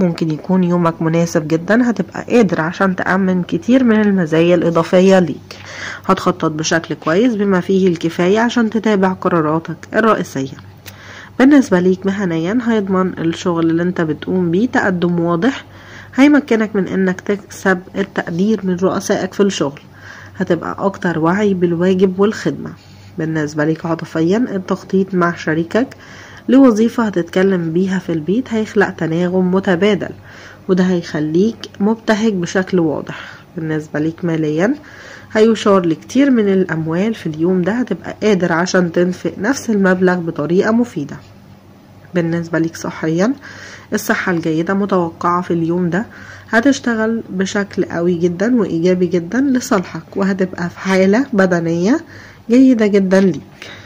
ممكن يكون يومك مناسب جدا هتبقى قادر عشان تأمن كتير من المزايا الإضافية ليك هتخطط بشكل كويس بما فيه الكفاية عشان تتابع قراراتك الرئيسية بالنسبة ليك مهنيا هيضمن الشغل اللي انت بتقوم بيه تقدم واضح هيمكنك من انك تكسب التقدير من رؤسائك في الشغل هتبقى اكتر وعي بالواجب والخدمة بالنسبة ليك عاطفيا التخطيط مع شريكك لوظيفة هتتكلم بيها في البيت هيخلق تناغم متبادل وده هيخليك مبتهج بشكل واضح بالنسبة ليك ماليا هيشار لكتير من الأموال في اليوم ده هتبقى قادر عشان تنفق نفس المبلغ بطريقة مفيدة بالنسبة ليك صحيا الصحة الجيدة متوقعة في اليوم ده هتشتغل بشكل قوي جدا وإيجابي جدا لصالحك وهتبقى في حالة بدنية جيدة جدا ليك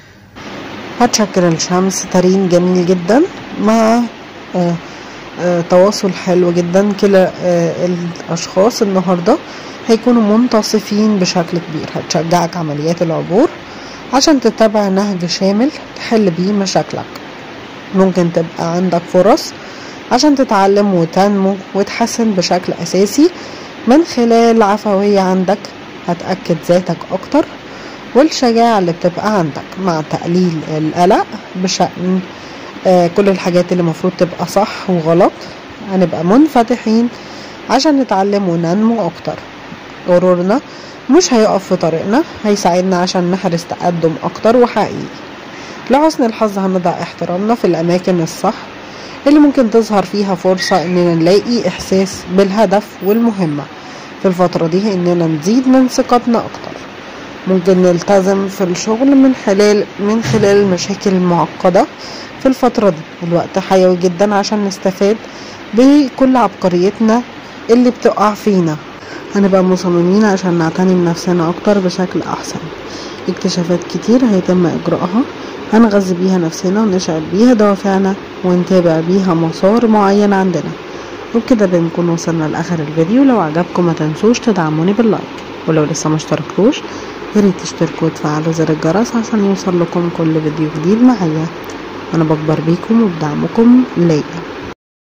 هتشكل الشمس ترين جميل جدا مع آه آه تواصل حلو جدا كلا آه الأشخاص النهاردة هيكونوا منتصفين بشكل كبير هتشجعك عمليات العبور عشان تتبع نهج شامل تحل بيه مشاكلك ممكن تبقى عندك فرص عشان تتعلم وتنمو وتحسن بشكل أساسي من خلال عفوية عندك هتأكد ذاتك أكتر والشجاعة اللي بتبقى عندك مع تقليل القلق بشأن آه كل الحاجات اللي المفروض تبقى صح وغلط هنبقى منفتحين عشان نتعلم وننمو أكتر غرورنا مش هيقف في طريقنا هيساعدنا عشان نحرز تقدم أكتر وحقيقي لحسن الحظ هنضع احترامنا في الأماكن الصح اللي ممكن تظهر فيها فرصة إننا نلاقي إحساس بالهدف والمهمة في الفترة دي إننا نزيد من ثقتنا أكتر ممكن نلتزم في الشغل من خلال من خلال المشاكل المعقدة في الفترة دي الوقت حيوي جدا عشان نستفاد بكل عبقريتنا اللي بتقع فينا هنبقى مصممين عشان نعتني بنفسنا أكتر بشكل أحسن اكتشافات كتير هيتم إجراءها هنغذي بيها نفسنا ونشعل بيها دوافعنا ونتابع بيها مسار معين عندنا وبكده بنكون وصلنا لآخر الفيديو لو عجبكم ما تنسوش تدعموني باللايك ولو لسه ما اشتركتوش ياريت تشتركوا وتفعلوا زر الجرس عشان يوصل لكم كل فيديو جديد معايا انا بكبر بيكم وبدعمكم ليا